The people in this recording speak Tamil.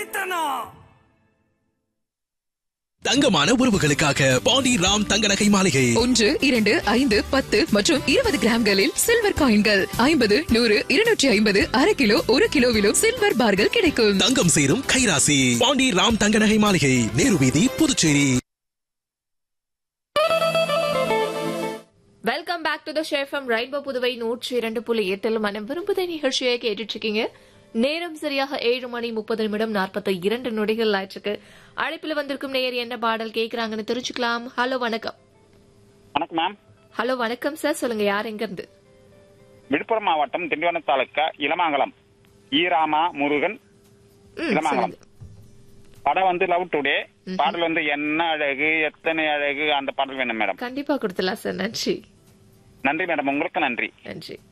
வெறித்தனம் தங்கமான உறவுகளுக்காக பாண்டி ராம் தங்க நகை மாளிகை ஒன்று இரண்டு ஐந்து பத்து மற்றும் இருபது கிராம்களில் சில்வர் காயின்கள் ஐம்பது நூறு இருநூற்றி ஐம்பது அரை கிலோ ஒரு கிலோவிலும் சில்வர் பார்கள் கிடைக்கும் தங்கம் சேரும் கைராசி பாண்டி ராம் தங்க நகை மாளிகை நேரு வீதி Puducherry welcome back to the ஷேஃபம் ரெயின்போ புதுவை நூற்றி இரண்டு புள்ளி எட்டில் மனம் விரும்புதை நிகழ்ச்சியை கேட்டுட்டு இருக்கீங்க நேரம் சரியாக ஏழு மணி முப்பது நிமிடம் நாற்பத்தி இரண்டு நொடிகள் ஆயிடுச்சு அழைப்பில் வந்திருக்கும் நேயர் என்ன பாடல் கேக்குறாங்கன்னு தெரிஞ்சுக்கலாம் ஹலோ வணக்கம் வணக்கம் மேம் ஹலோ வணக்கம் சார் சொல்லுங்க யார் எங்க இருந்து விழுப்புரம் மாவட்டம் திண்டிவனம் தாலுக்கா இளமாங்கலம் ஈராமா முருகன் ம், இளமாங்கலம் சொல்லுங்க. படம் வந்து லவ் டுடே பாடல் வந்து என்ன அழகு எத்தனை அழகு அந்த பாடல் வேணும் மேடம் கண்டிப்பா கொடுத்துலாம் சார் நன்றி நன்றி மேடம் உங்களுக்கு நன்றி நன்றி